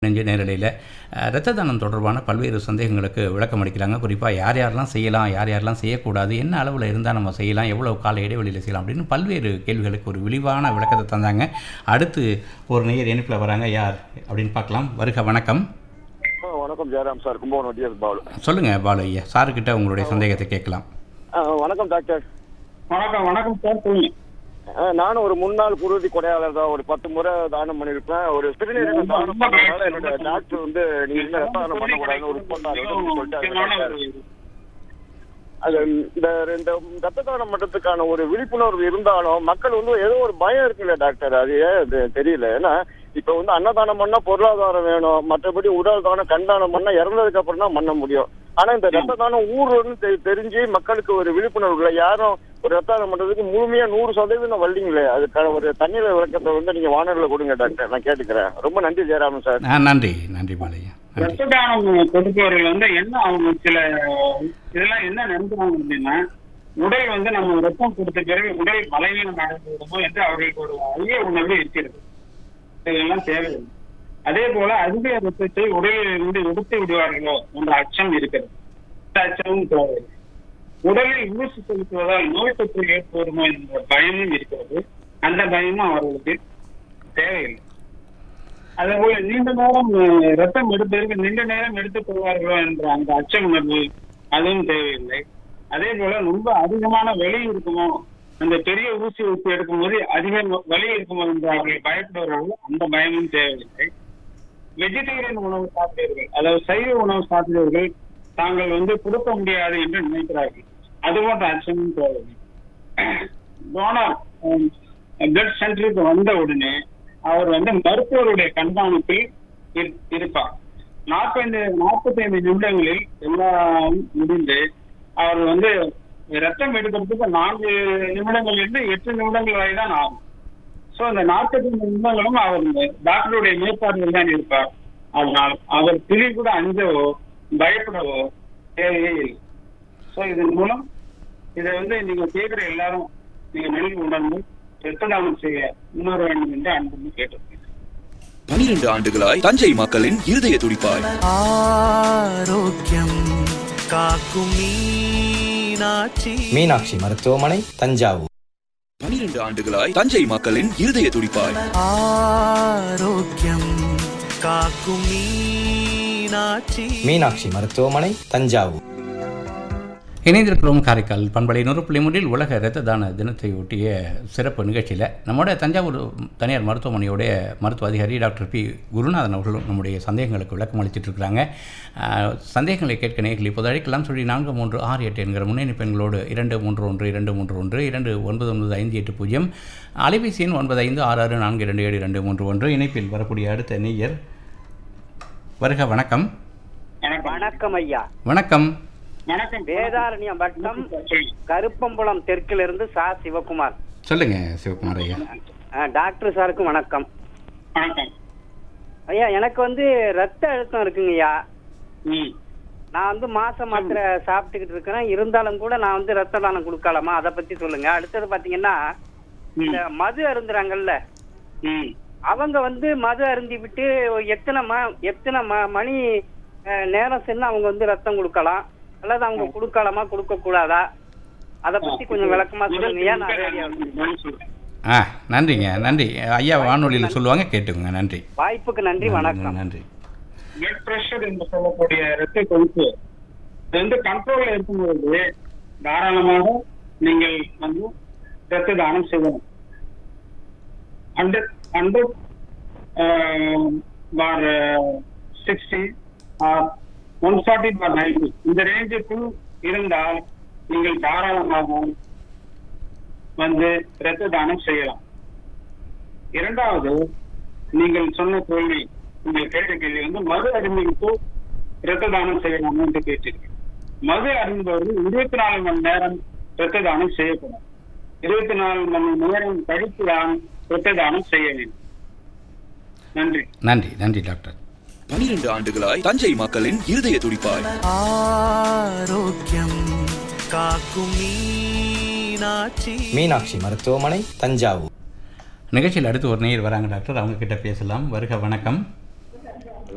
நெஞ்சு நேரலையில் இரத்த தானம் தொடர்பான பல்வேறு சந்தேகங்களுக்கு விளக்கம் அளிக்கிறாங்க குறிப்பாக யார் யாரெல்லாம் செய்யலாம் யார் யாரெல்லாம் செய்யக்கூடாது என்ன அளவில் இருந்தால் நம்ம செய்யலாம் எவ்வளோ கால இடைவெளியில் செய்யலாம் அப்படின்னு பல்வேறு கேள்விகளுக்கு ஒரு விரிவான விளக்கத்தை தந்தாங்க அடுத்து ஒரு நேயர் இணைப்பில் வராங்க யார் அப்படின்னு பார்க்கலாம் வருக வணக்கம் ஆ, வணக்கம் ஜெயராம் சார் கும்பகோணம் டிஎஸ் பாலு சொல்லுங்கள் பாலு ஐயா சாருக்கிட்ட உங்களுடைய சந்தேகத்தை கேட்கலாம் ஆ, வணக்கம் டாக்டர் வணக்கம் வணக்கம் சார் சொல்லுங்க ஆ, நானும் ஒரு முன்னாள் குருதி கொடையாளர் தான் ஒரு பத்து முறை தானம் பண்ணிருப்பேன் ஒரு சிறுநீரக தானம் பண்ணனால என்னோட டாக்டர் வந்து நீங்க இனிமே ரத்த தானம் பண்ணக்கூடாதுன்னு ஒரு போட்டாரு சொல்லிட்டாரு அது இந்த இந்த ரத்த தானம் பண்றதுக்கான ஒரு விழிப்புணர்வு இருந்தாலும் மக்கள் வந்து ஏதோ ஒரு பயம் இருக்குல்ல டாக்டர் அது ஏன் அது தெரியல ஏன்னா இப்ப வந்து அன்னதானம் பண்ணா பொருளாதாரம் வேணும் மற்றபடி உடல் தானம் கண் தானம் பண்ணா இறந்ததுக்கு அப்புறம் தான் பண்ண முடியும் ஆனா இந்த ரத்த தானம் ஊர்லன்னு தெ- தெரிஞ்சு மக்களுக்கு ஒரு விழிப்புணர்வு இல்லை யாரும் ஒரு ரத்த தானம் பண்றதுக்கு முழுமையா நூறு சதவீதம் வல்லிங்களே அதுக்கான ஒரு தண்ணீர் விளக்கத்தை வந்து நீங்க வானர்ல கொடுங்க டாக்டர் நான் கேட்டுக்கிறேன் ரொம்ப நன்றி ஜெயராமன் சார் ஆ நன்றி நன்றி பாலு ஐயா நன்றி ரத்த தானம் கொடுப்பவர்கள் வந்து என்ன அவங்க சில இதெல்லாம் என்ன நினைக்கிறாங்க அப்படின்னா உடல் வந்து நம்ம ரத்தம் கொடுத்த பிறகு உடல் பலவீனம் அடைந்து விடுமோ என்று அவர்களுக்கு ஒரு ஐய உணர்வு இருக்கிறது இதெல்லாம் தேவையில்லை அதே போல அதிக ரத்தத்தை உடலில் இருந்து எடுத்து விடுவார்களோ என்ற அச்சம் இருக்கிறது இந்த அச்சமும் தேவையில்லை உடலில் ஊசி செலுத்துவதால் நோய் தொற்று ஏற்படுமோ என்ற பயமும் இருக்கிறது அந்த பயமும் அவர்களுக்கு தேவையில்லை அதே போல நீண்ட நேரம் அஹ், ரத்தம் எடுப்பதற்கு நீண்ட நேரம் எடுத்துக் கொள்வார்களோ என்ற அந்த அச்ச உணர்வு அதுவும் தேவையில்லை அதே போல ரொம்ப அதிகமான வலி இருக்குமோ அந்த பெரிய ஊசி ஊசி எடுக்கும்போது அதிக வலி இருக்குமோ என்று அவர்கள் பயப்படுவார்கள் அந்த பயமும் தேவையில்லை வெஜிடேரியன் உணவு சாப்பிடுவர்கள் அதாவது சைவ உணவு சாப்பிடுவர்கள் தாங்கள் வந்து கொடுக்க முடியாது என்று நினைக்கிறார்கள் அது போன்ற அச்சமும் தேவையில்லை டோனர் பிளட் சென்டருக்கு வந்த உடனே அவர் வந்து மருத்துவருடைய கண்காணிப்பில் இரு- இருப்பார் நாற்பத்தைந்து நாற்பத்தைந்து நிமிடங்களில் எல்லாம் முடிந்து அவர் வந்து ரத்தம் எடுக்கிறதுக்கு நான்கு நிமிடங்கள்ல இருந்து எட்டு நிமிடங்கள் வரை தான் ஆகும் சோ அந்த நாற்பத்தைந்து நிமிடங்களும் அவர் இந்த டாக்டருடைய மேற்பார்வையில் தான் இருப்பார் அதனால் அவர் துளி கூட அஞ்சவோ பயப்படவோ தேவையே இல்லை சோ இதன் மூலம் இதை வந்து நீங்க கேட்கிற எல்லாரும் நீங்க நன்கு உணர்ந்து ரத்த தானம் செய்ய முன்வர வேண்டும் என்று அன்புன்னு கேட்டிருக்கேன் பனிரெண்டு ஆண்டுகளாய் தஞ்சை மக்களின் இருதய துடிப்பாய் ஆரோக்கியம் காக்கும் மீனாட்சி மீனாட்சி மருத்துவமனை தஞ்சாவூர் பனிரெண்டு ஆண்டுகளாய் தஞ்சை மக்களின் இருதய துடிப்பாய் ஆரோக்கியம் காக்கும் மீனாட்சி மீனாட்சி மருத்துவமனை தஞ்சாவூர் இணைந்திருக்கிறோம் காரைக்கால் பண்பலை நூறு புள்ளி மூன்றில் உலக இரத்த தான தினத்தை ஒட்டிய சிறப்பு நிகழ்ச்சியில் நம்முடைய தஞ்சாவூர் தனியார் மருத்துவமனையுடைய மருத்துவ அதிகாரி டாக்டர் பி குருநாதன் அவர்களும் நம்முடைய சந்தேகங்களுக்கு விளக்கம் அளித்துட்டு இருக்கிறாங்க ஆஹ், சந்தேகங்களை கேட்க நேர்கள் இப்போது அழைக்கலாம் சொல்லி நான்கு மூன்று ஆறு எட்டு என்கிற முன்னணி பெண்களோடு இரண்டு மூன்று ஒன்று இரண்டு மூன்று ஒன்று இரண்டு ஒன்பது ஒன்பது ஐந்து எட்டு பூஜ்ஜியம் அலைபேசி எண் ஒன்பது ஐந்து ஆறு ஆறு நான்கு இரண்டு ஏழு இரண்டு மூன்று ஒன்று இணைப்பில் வரக்கூடிய அடுத்த நேயர் வருக வணக்கம் வணக்கம் வணக்கம் ஐயா வணக்கம் வணக்கம் வேதாரண்யம் வட்டம் கருப்பம்புலம் தெற்கிலிருந்து சா சிவகுமார் சொல்லுங்க சிவகுமார் ஐயா ஆ, டாக்டர் சாருக்கும் வணக்கம் வணக்கம் ஐயா எனக்கு வந்து ரத்த அழுத்தம் இருக்குங்க ஐயா ம் நான் வந்து மாச மாத்திரை சாப்பிட்டுக்கிட்டு இருக்கிறேன் இருந்தாலும் கூட நான் வந்து ரத்த தானம் கொடுக்கலாமா அதை பத்தி சொல்லுங்க அடுத்தது பாத்தீங்கன்னா இந்த மது அருந்துறாங்கல்ல ம் அவங்க வந்து மது அருந்தி விட்டு எத்தனை ம எத்தனை ம மணி அஹ், நேரம் சென்று அவங்க வந்து ரத்தம் கொடுக்கலாம் அல்லது அவங்க கொடுக்கலாமா கொடுக்க கூடாதா அதை பத்தி கொஞ்சம் விளக்கமா சொல்லுங்க ஐயா நான் ரெடியா இருக்கேன். ஆ நன்றிங்க நன்றி ஐயா வானொலியில் சொல்லுவாங்க கேட்டுக்கோங்க நன்றி வாய்ப்புக்கு நன்றி வணக்கம் நன்றி பிளட் பிரஷர் என்று சொல்லக்கூடிய இரத்த கொழுப்பு இது வந்து கண்ட்ரோல்ல இருக்கும்போது தாராளமாக நீங்கள் வந்து இரத்த தானம் செய்யணும் hundred hundred bar sixty or one forty bar ninety இந்த ரேஞ்சுக்குள் இருந்தால் நீங்கள் தாராளமாக வந்து இரத்த தானம் செய்யலாம் இரண்டாவது நீங்கள் சொன்ன கேள்வி நீங்கள் கேட்ட கேள்வி வந்து மது அருந்திவிட்டு இரத்த தானம் செய்யலாமா என்று கேட்டீர்கள் மது அருந்துபவர்கள் இருபத்தி நாலு மணி நேரம் இரத்த தானம் செய்யக்கூடாது இருபத்தி நாலு மணி நேரம் கழித்து தான் இரத்த தானம் செய்ய வேண்டும் நன்றி நன்றி நன்றி டாக்டர் பனிரெண்டு ஆண்டுகளாய் தஞ்சை மக்களின் இருதய துடிப்பாய் ஆரோக்கியம் காக்கும் மீனாட்சி மீனாட்சி மருத்துவமனை தஞ்சாவூர் நிகழ்ச்சியில் அடுத்து ஒரு நேயர் வராங்க டாக்டர் அவங்க கிட்ட பேசலாம் வருக வணக்கம்